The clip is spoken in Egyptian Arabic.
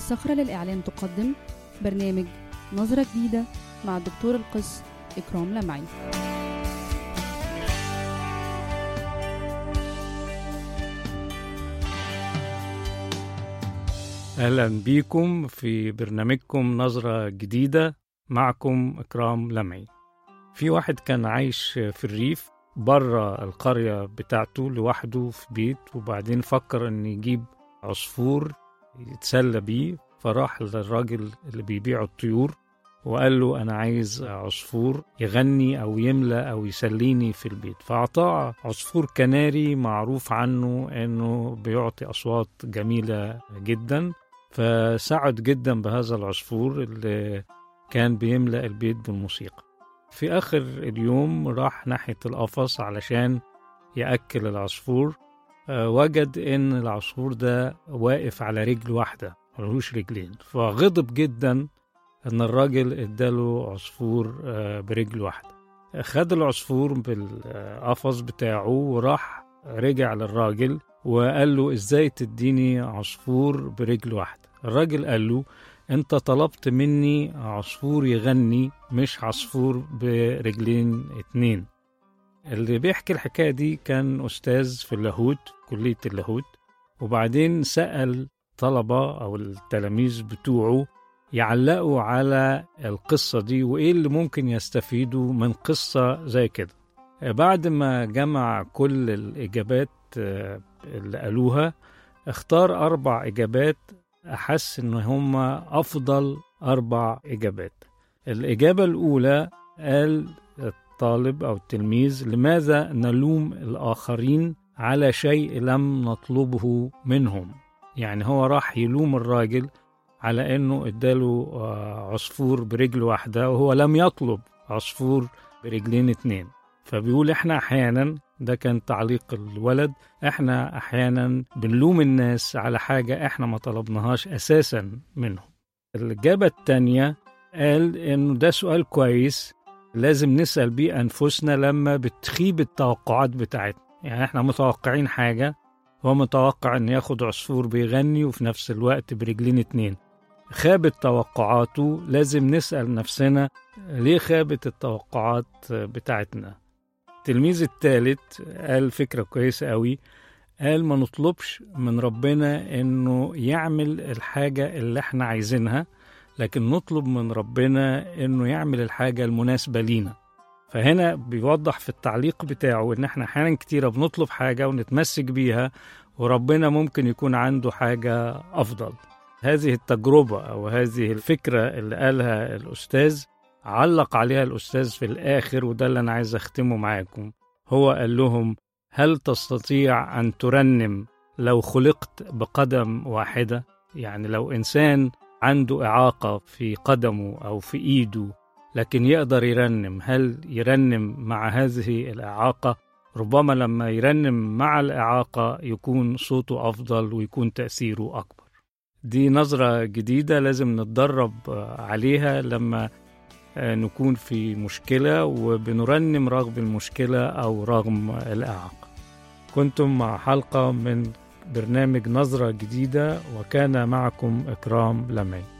الصخرة للإعلام تقدم برنامج نظرة جديدة مع الدكتور القس إكرام لمعي أهلا بيكم في برنامجكم نظرة جديدة معكم إكرام لمعي في واحد كان عايش في الريف بره القرية بتاعته لوحده في بيت وبعدين فكر إن يجيب عصفور يتسلى بيه فراح للراجل اللي بيبيع الطيور وقال له أنا عايز عصفور يغني أو يملى أو يسليني في البيت فأعطاه عصفور كناري معروف عنه إنه بيعطي أصوات جميلة جدا فسعد جدا بهذا العصفور اللي كان بيملأ البيت بالموسيقى في آخر اليوم راح ناحية القفص علشان يأكل العصفور آه، وجد إن العصفور ده واقف على رجل واحدة ملهوش رجلين فغضب جدا إن الراجل اداله عصفور آه، برجل واحدة خد العصفور بالقفص بتاعه وراح رجع للراجل وقال له ازاي تديني عصفور برجل واحدة الراجل قال له انت طلبت مني عصفور يغني مش عصفور برجلين اتنين اللي بيحكي الحكاية دي كان أستاذ في اللاهوت كلية اللاهوت وبعدين سأل طلبة أو التلاميذ بتوعه يعلقوا على القصة دي وإيه اللي ممكن يستفيدوا من قصة زي كده بعد ما جمع كل الإجابات آه، اللي قالوها اختار أربع إجابات أحس إن هما أفضل أربع إجابات الإجابة الأولى قال الطالب أو التلميذ لماذا نلوم الآخرين على شيء لم نطلبه منهم يعني هو راح يلوم الراجل على إنه إداله آه، عصفور برجل واحدة وهو لم يطلب عصفور برجلين اتنين فبيقول إحنا أحيانا ده كان تعليق الولد احنا احيانا بنلوم الناس على حاجة احنا ما طلبناهاش اساسا منهم الإجابة التانية قال انه ده سؤال كويس لازم نسأل بيه أنفسنا لما بتخيب التوقعات بتاعتنا يعني احنا متوقعين حاجة هو متوقع ان ياخد عصفور بيغني وفي نفس الوقت برجلين اتنين خابت توقعاته لازم نسأل نفسنا ليه خابت التوقعات بتاعتنا التلميذ الثالث قال فكرة كويسة قوي قال ما نطلبش من ربنا انه يعمل الحاجة اللي احنا عايزينها لكن نطلب من ربنا انه يعمل الحاجة المناسبة لينا فهنا بيوضح في التعليق بتاعه ان احنا احيانا كتيرة بنطلب حاجة ونتمسك بيها وربنا ممكن يكون عنده حاجة افضل هذه التجربة او هذه الفكرة اللي قالها الاستاذ علق عليها الأستاذ في الآخر وده اللي أنا عايز أختمه معاكم هو قال لهم هل تستطيع أن ترنم لو خلقت بقدم واحدة يعني لو إنسان عنده إعاقة في قدمه أو في إيده لكن يقدر يرنم هل يرنم مع هذه الإعاقة ربما لما يرنم مع الإعاقة يكون صوته أفضل ويكون تأثيره أكبر دي نظرة جديدة لازم نتدرب عليها لما نكون في مشكلة وبنرنم رغم المشكلة أو رغم الإعاقة كنتم مع حلقة من برنامج نظرة جديدة وكان معكم إكرام لمعي